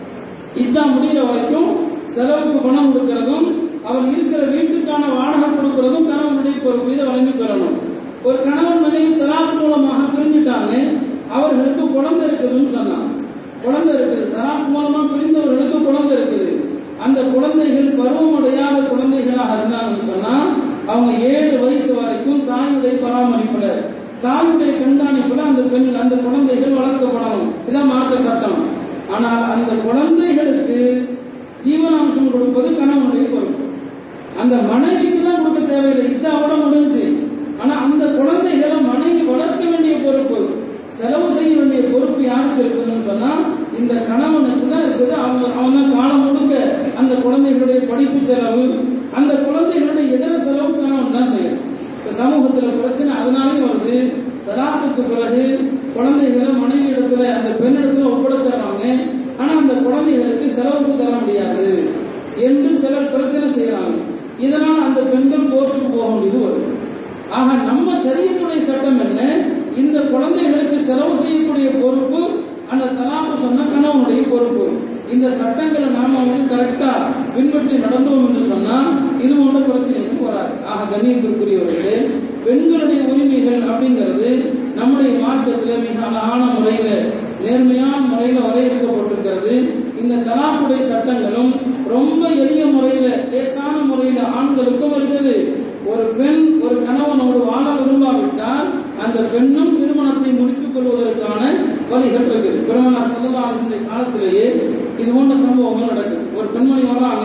இத்தா முடிகிற வரைக்கும் செலவுக்கு பணம் கொடுக்கிறதும் அவர் இருக்கிற வீட்டுக்கான வாடகை கொடுக்கிறதும் கணவனுடைய பொறுப்பு இதை வழங்கி கொள்ளணும் ஒரு கணவன் மனைவி தலாக் மூலமாக பிரிஞ்சுட்டாங்க அவர்களுக்கு குழந்தை இருக்குதுன்னு சொன்னான் குழந்தை இருக்குது தலாக் மூலமா பிரிந்தவர்களுக்கு குழந்தை இருக்குது அந்த குழந்தைகள் பருவமடையாத குழந்தைகளாக இருந்தாங்கன்னு சொன்னா அவங்க ஏழு வயசு வரைக்கும் தாயுடைய பராமரிப்புல தாயுடைய கண்காணிப்புல அந்த பெண் அந்த குழந்தைகள் வளர்க்கப்படணும் இதான் மார்க்க சட்டம் ஆனால் அந்த குழந்தைகளுக்கு ஜீவனாம்சம் கொடுப்பது கணவனுடைய பொறுப்பு அந்த மனைவிக்கு தான் கொடுக்க தேவையில்லை இதாவோட முடிஞ்சு ஆனா அந்த குழந்தைகளை மனைவி வளர்க்க வேண்டிய பொறுப்பு செலவு செய்ய வேண்டிய பொறுப்பு யாருக்கு இருக்குதுன்னு சொன்னா இந்த கணவனுக்கு தான் இருக்குது அவங்க அவன் தான் காலம் முழுக்க அந்த குழந்தைகளுடைய படிப்பு செலவு அந்த குழந்தைகளுடைய இதர செலவு கணவன் தான் செய்யும் இப்ப சமூகத்துல பிரச்சனை அதனாலேயும் வருது தலாத்துக்கு பிறகு குழந்தைகளை மனைவி இடத்துல அந்த பெண் இடத்துல ஒப்படைச்சிடுறாங்க ஆனா அந்த குழந்தைகளுக்கு செலவுக்கு தர முடியாது என்று சிலர் பிரச்சனை செய்யறாங்க இதனால் அந்த பெண்கள் கோர்ட்டுக்கு போக வேண்டியது வரும் ஆக நம்ம சரியத்துடைய சட்டம் என்ன இந்த குழந்தைகளுக்கு செலவு செய்யக்கூடிய பொறுப்பு அந்த தலாக்கு சொன்ன கணவனுடைய பொறுப்பு இந்த சட்டங்களை நாம வந்து கரெக்டா பின்பற்றி நடந்தோம் என்று சொன்னா இது ஒன்றும் பிரச்சனைக்கு வராது ஆக கண்ணியத்திற்குரியவர்களே பெண்களுடைய உரிமைகள் அப்படிங்கிறது நம்முடைய மார்க்கத்துல மிக அழகான முறையில நேர்மையான முறையில வரையறுக்கப்பட்டிருக்கிறது இந்த தலாக்குடைய சட்டங்களும் ரொம்ப எளிய முறையில லேசான முறையில ஆண்களுக்கும் இருக்குது ஒரு பெண் ஒரு கணவனோடு வாழ விரும்பாவிட்டால் அந்த பெண்ணும் திருமணத்தை முடித்துக் கொள்வதற்கான வழிகள் இருக்குது பெருமனார் செல்லதாளுடைய காலத்திலேயே இது போன்ற சம்பவங்கள் நடக்குது ஒரு பெண்மணி வர்றாங்க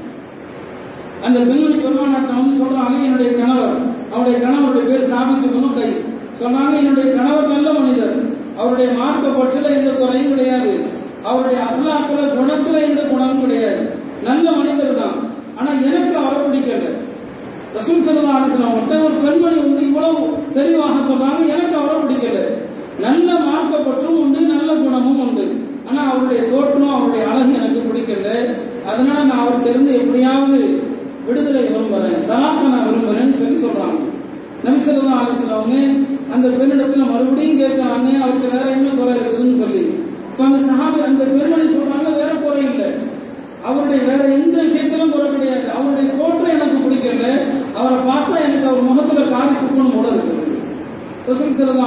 அந்த பெண்மணி பெருமானாட்டம் வந்து சொல்றாங்க என்னுடைய கணவர் அவருடைய கணவருடைய பேர் சாபித்து மனு கை சொன்னாங்க என்னுடைய கணவர் நல்ல மனிதர் அவருடைய மார்க்க பற்றில எந்த குறையும் கிடையாது அவருடைய அல்லாத்துல குணத்துல எந்த குணமும் கிடையாது நல்ல மனிதர் தான் ஆனா எனக்கு அவரை பிடிக்கல ரசூல் சல்லா அலிஸ்லாம் ஒரு பெண்மணி வந்து இவ்வளவு தெளிவாக சொல்றாங்க எனக்கு அவரை பிடிக்கல நல்ல மார்க்க பற்றும் உண்டு நல்ல குணமும் உண்டு ஆனா அவருடைய தோற்றம் அவருடைய அழகு எனக்கு பிடிக்கல அதனால நான் அவர்கிட்ட இருந்து எப்படியாவது விடுதலை விரும்புறேன் தலாக்க நான் விரும்புறேன்னு சொல்லி சொல்றாங்க நபிசல்லா அலிஸ்லாமங்க அந்த பெண்ணிடத்துல மறுபடியும் கேட்கிறாங்க அவருக்கு வேற என்ன குறை இருக்குதுன்னு சொல்லி இப்ப அந்த சஹாபி அந்த பெண்மணி சொல்றாங்க வேற குறை இல்லை அவருடைய வேற எந்த விஷயத்திலும் குறை கிடையாது அவருடைய தோற்றம் எனக்கு பிடிக்கும்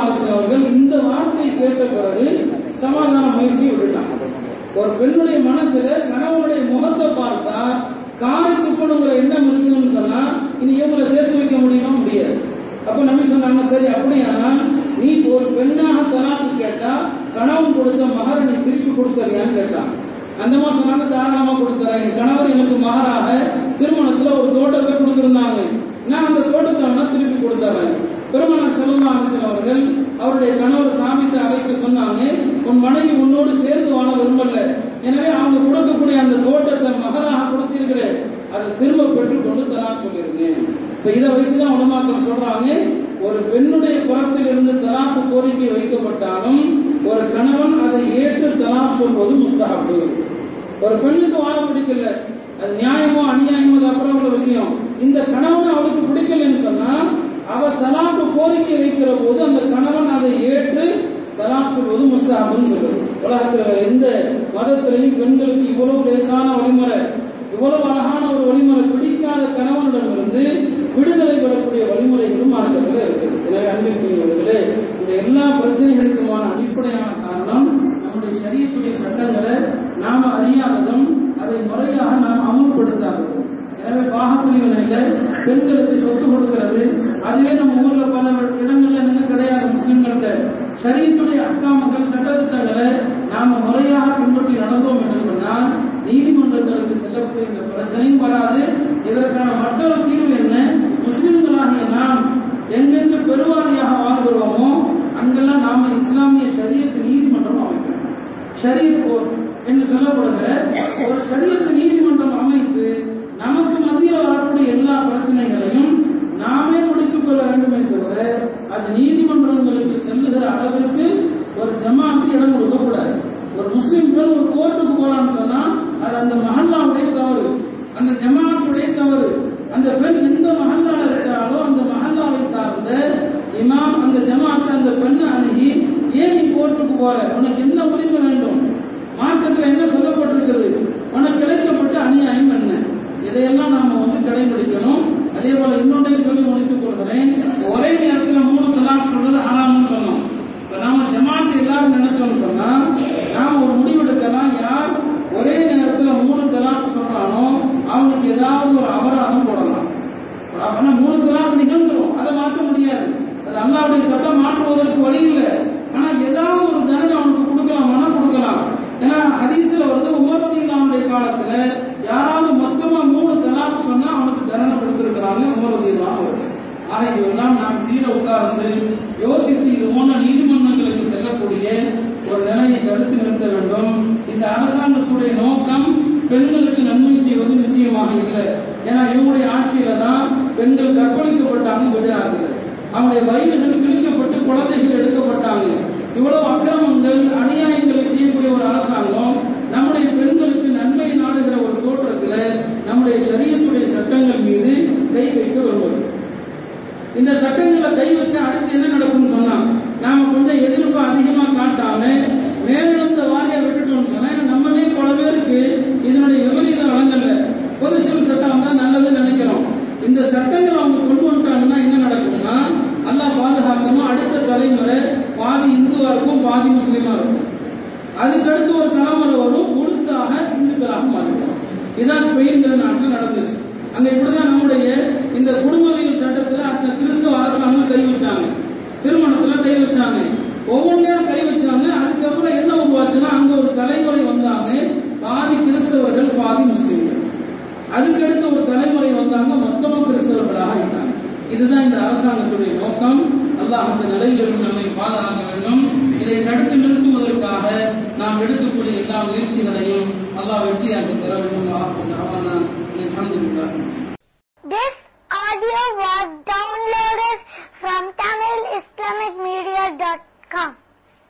அலிஸ்லாம் அவர்கள் இந்த வார்த்தையை கேட்ட பிறகு சமாதான முயற்சியை விட்டுட்டாங்க ஒரு பெண்ணுடைய மனசுல கணவனுடைய முகத்தை பார்த்தா காரி துப்பணுங்கிற எண்ணம் இருக்குதுன்னு சொன்னா இனி இவங்களை சேர்த்து வைக்க முடியுமா முடியாது அப்ப நம்பி சொன்னாங்க சரி அப்படியானால் நீ ஒரு பெண்ணாக தலாக்கு கேட்டா கணவன் கொடுத்த மகரை நீ திருப்பி கொடுத்தறியான்னு கேட்டான் அந்த மாதிரி சொன்னாங்க தாராளமா கொடுத்துறேன் என் கணவர் எனக்கு மகராக திருமணத்துல ஒரு தோட்டத்தை கொடுத்திருந்தாங்க நான் அந்த தோட்டத்தை வேணா திருப்பி கொடுத்துறேன் பெருமனார் செல்லல்லா அலிசன் அவர்கள் அவருடைய கணவர் சாமித்தை அழைத்து சொன்னாங்க உன் மனைவி உன்னோடு சேர்ந்து வாழ விரும்பல எனவே அவங்க கொடுக்கக்கூடிய அந்த தோட்டத்தை மகராக கொடுத்திருக்கிறேன் அதை திரும்ப பெற்றுக்கொண்டு தரா சொல்லிருங்க இப்ப இதை வைத்துதான் உலமாக்கள் சொல்றாங்க ஒரு பெண்ணுடைய புறத்தில் இருந்து தலாக்கு கோரிக்கை வைக்கப்பட்டாலும் ஒரு கணவன் அதை ஏற்று தலாக் சொல்வது முஸ்தகப்பு ஒரு பெண்ணுக்கு வாழ பிடிக்கல அது நியாயமோ அநியாயமோ அது அப்புறம் உள்ள விஷயம் இந்த கணவன் அவளுக்கு பிடிக்கலன்னு சொன்னா அவ தலாக்கு கோரிக்கை வைக்கிற போது அந்த கணவன் அதை ஏற்று தலாக் சொல்வது முஸ்தகப்புன்னு சொல்லுது உலகத்தில் வேற எந்த மதத்திலையும் பெண்களுக்கு இவ்வளவு லேசான வழிமுறை இவ்வளவு அழகான ஒரு வழிமுறை பிடிக்காத கணவனிடமிருந்து விடுதலை பெறக்கூடிய வழிமுறைகளும் மார்க்கத்தில் இருக்குது எனவே அன்பிற்குரியவர்களே இந்த எல்லா பிரச்சனைகளுக்குமான அடிப்படையான காரணம் நம்முடைய சரியத்துடைய சட்டங்களை நாம அறியாததும் அதை முறையாக நாம் அமுல்படுத்தாததும் எனவே பாகப்பிரிவினையில பெண்களுக்கு சொத்து கொடுக்கிறது அதுவே நம்ம ஊர்ல பல இடங்கள்ல என்ன கிடையாது முஸ்லிம்கள்ட்ட சரியத்துடைய அக்காமங்கள் சட்டத்திட்டங்களை நாம முறையாக பின்பற்றி நடந்தோம் என்று சொன்னால் நீதிமன்றங்களுக்கு செல்லக்கூடிய இந்த பிரச்சனையும் வராது இதற்கான மற்றொரு தீர்வு என்ன முஸ்லிம்களாகிய நாம் எங்கெங்கு பெருவாரியாக வாழ்கிறோமோ அங்கெல்லாம் நாம இஸ்லாமிய சரியத்து நீதிமன்றம் அமைக்கணும் ஷரியத் கோர்ட் என்று சொல்லப்படுகிற ஒரு ஷரியத்து நீதிமன்றம் அமைத்து நமக்கு மத்தியில் வரக்கூடிய எல்லா பிரச்சனைகளையும் நாமே முடித்துக் கொள்ள வேண்டுமே தவிர அது நீதிமன்றங்களுக்கு செல்லுகிற அளவிற்கு ஒரு ஜமாத்து இடம் கொடுக்கக்கூடாது ஒரு முஸ்லிம் பெண் ஒரு கோர்ட்டுக்கு போறான்னு சொன்னா அது அந்த மஹல்லாவுடைய தவறு அந்த ஜமாத்துடைய தவறு அந்த பெண் எந்த மஹல்லால இருக்கிறாலோ அந்த மஹல்லாவை சார்ந்த இமாம் அந்த ஜமாத்து அந்த பெண்ணை அணுகி ஏன் நீ கோர்ட்டுக்கு போற உனக்கு என்ன உரிமை வேண்டும் மார்க்கத்தில் என்ன சொல்லப்பட்டிருக்கிறது உனக்கு கிடைக்கப்பட்ட அநியாயம் என்ன இதையெல்லாம் நாம வந்து கடைபிடிக்கணும் அதே போல இன்னொன்றையும் சொல்லி முடித்துக் கொள்கிறேன் ஒரே நேரத்தில் மூணு தலாக் சொல்றது ஆறாம்னு சொன்னோம் இப்ப நாம ஜமாத்து எல்லாரும் நினைச்சோம்னு சொன்னா நாம ஒரு முடிவெடுக்கலாம் யார் ஒரே நேரத்தில் மூணு தலாக் சொல்றானோ அவனுக்கு ஏதாவது ஒரு அபராதம் போடலாம் ஆனா மூணு தலாக் நிகழ்ந்துரும் அதை மாற்ற முடியாது அது அல்லாவுடைய சட்டம் மாற்றுவதற்கு வழி இல்லை ஆனா ஏதாவது ஒரு தண்டனை அவனுக்கு கொடுக்கலாம் மனம் கொடுக்கலாம் ஏன்னா ஹதீஸ்ல வந்து உமரதீனாவுடைய காலத்துல யாராவது மொத்தமா மூணு தலாக் சொன்னா அவனுக்கு தண்டனை கொடுத்திருக்கிறாங்க உமரதீனான் அவர்கள் ஆனா இதெல்லாம் நாம் தீர உட்கார்ந்து யோசித்து இது போன்ற நீதிமன்றங்களுக்கு செல்லக்கூடிய ஒரு நிலையை கருத்து நிறுத்த வேண்டும் இந்த அரசாங்கத்துடைய நோக்கம் பெண்களுக்கு நன்மை செய்வது நிச்சயமாக இல்லை ஏன்னா இவங்களுடைய ஆட்சியில தான் பெண்கள் கற்பழிக்கப்பட்டாங்க குஜராத்தில் அவங்களுடைய வயிறுகள் கிழிக்கப்பட்டு குழந்தைகள் எடுக்கப்பட்டாங்க இவ்வளவு அக்கிரமங்கள் அநியாயங்களை செய்யக்கூடிய ஒரு அரசாங்கம் நம்முடைய பெண்களுக்கு நன்மை நாடுகிற ஒரு தோற்றத்தில் நம்முடைய சரியத்துடைய சட்டங்கள் மீது கை வைக்க விரும்புகிறது இந்த சட்டங்களை கை வச்சு அடுத்து என்ன நடக்கும்னு சொன்னா நாம கொஞ்சம் எதிர்ப்பு அதிகமா காட்டாம மேலிடத்த வாரியா விட்டுட்டோம்னு சொன்னா நம்மளே பல பேருக்கு இதனுடைய விபரீத வழங்கல்ல பொது சிவில் சட்டம் தான் நல்லதுன்னு நினைக்கிறோம் இந்த சட்டங்கள் அவங்க கொண்டு வந்துட்டாங்கன்னா என்ன நடக்கும்னா அல்லாஹ் பாதுகாக்கணும் அடுத்த தலைமுறை பாதி இந்துவா இருக்கும் பாதி முஸ்லீமா இருக்கும் அதுக்கடுத்து ஒரு தலைமுறை வரும் முழுசாக இந்துக்களாக மாறிடும் இதான் ஸ்பெயின்கிற நாட்டில் நடந்துச்சு அங்க இப்படிதான் நம்முடைய இந்த குடும்பவியல் சட்டத்துல அந்த கிறிஸ்தவ அரசாங்கம் கை வச்சாங்க திருமணத்துல கை வச்சாங்க ஒவ்வொன்றையும் கை வச்சாங்க அதுக்கப்புறம் என்ன உருவாச்சுன்னா அங்க ஒரு தலைமுறை வந்தாங்க பாதி கிறிஸ்தவர்கள் பாதி முஸ்லீம்கள் அதுக்கடுத்து ஒரு தலைமுறை வந்தாங்க மொத்தமா கிறிஸ்தவர்களாக ஆயிட்டாங்க இதுதான் இந்த அரசாங்கத்துடைய நோக்கம் அல்லாஹ் அந்த நிலையிலிருந்து நம்மை பாதுகாக்க வேண்டும் இதை தடுத்து நிறுத்துவதற்காக நாம் எடுக்கக்கூடிய எல்லா முயற்சிகளையும் அல்லாஹ் வெற்றியாக்கி தர வேண்டும் அல்ஹம்துலில்லாஹ் This audio was downloaded from